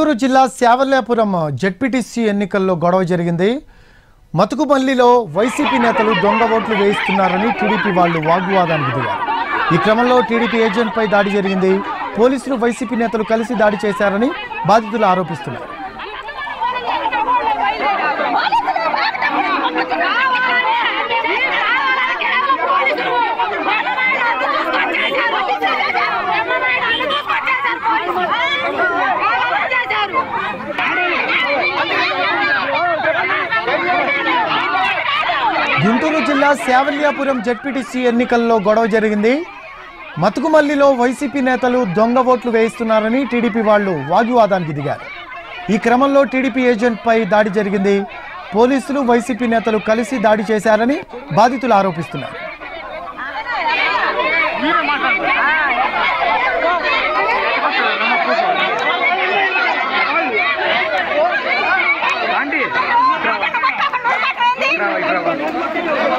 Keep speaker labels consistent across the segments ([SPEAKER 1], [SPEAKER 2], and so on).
[SPEAKER 1] గుంటూరు జిల్లా శావల్యాపురం జడ్పీటీసీ ఎన్నికల్లో గొడవ జరిగింది మతుకుమల్లిలో వైసీపీ నేతలు దొంగ ఓట్లు వేయిస్తున్నారని టీడీపీ వాళ్ళు వాగ్వాదానికి దిగారు ఈ క్రమంలో టీడీపీ ఏజెంట్పై దాడి జరిగింది పోలీసులు వైసీపీ నేతలు కలిసి దాడి చేశారని బాధితులు ఆరోపిస్తున్నారు గుంటూరు జిల్లా శావల్యాపురం జడ్పీటీసీ ఎన్నికల్లో గొడవ జరిగింది మతుకుమల్లిలో వైసీపీ నేతలు దొంగ ఓట్లు వేయిస్తున్నారని టీడీపీ వాళ్ళు వాగ్వాదానికి దిగారు ఈ క్రమంలో టీడీపీ ఏజెంట్పై దాడి జరిగింది పోలీసులు వైసీపీ నేతలు కలిసి దాడి చేశారని బాధితులు ఆరోపిస్తున్నారు
[SPEAKER 2] ఆంటీ ఇట్రా ఇట్రా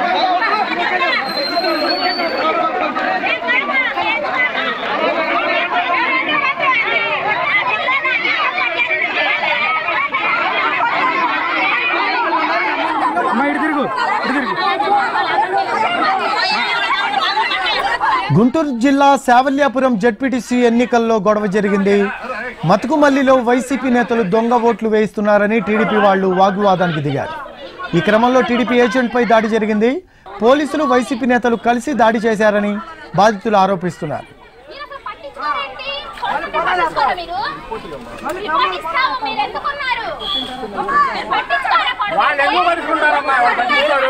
[SPEAKER 2] అమ్మా ఇటు తిరుగు ఇటు తిరుగు
[SPEAKER 1] గుంటూరు జిల్లా శావల్యాపురం జడ్పీటీసీ ఎన్నికల్లో గొడవ జరిగింది మతుకుమల్లిలో వైసీపీ నేతలు దొంగ ఓట్లు వేయిస్తున్నారని టీడీపీ వాళ్ళు వాగ్వాదానికి దిగారు ఈ క్రమంలో టీడీపీ ఏజెంట్పై దాడి జరిగింది పోలీసులు వైసీపీ నేతలు కలిసి దాడి చేశారని బాధితులు ఆరోపిస్తున్నారు
[SPEAKER 3] మీరు అసలు పట్టించుకోరా మీరు? మీరు పట్టించుకోరా? మీరు ఎందుకున్నారు? మీరు పట్టించుకోరా కొడుకు?
[SPEAKER 2] వాళ్ళు ఎందుకు పట్టుకుంటారమ్మా వాళ్ళు పట్టించుకోరు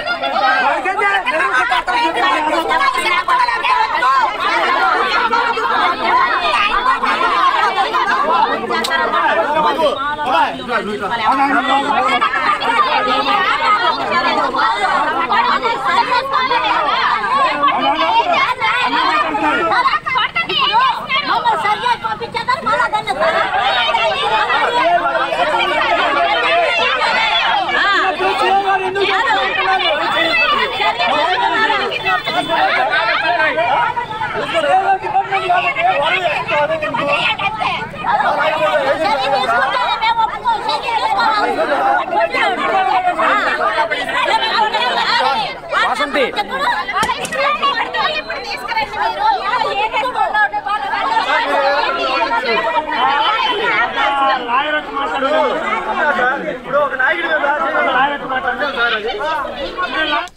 [SPEAKER 3] వాసంతి
[SPEAKER 2] ఇప్పుడు ఒక నాయకుడు కదా, నాయకుడు మాట్లాడితే సార్ అది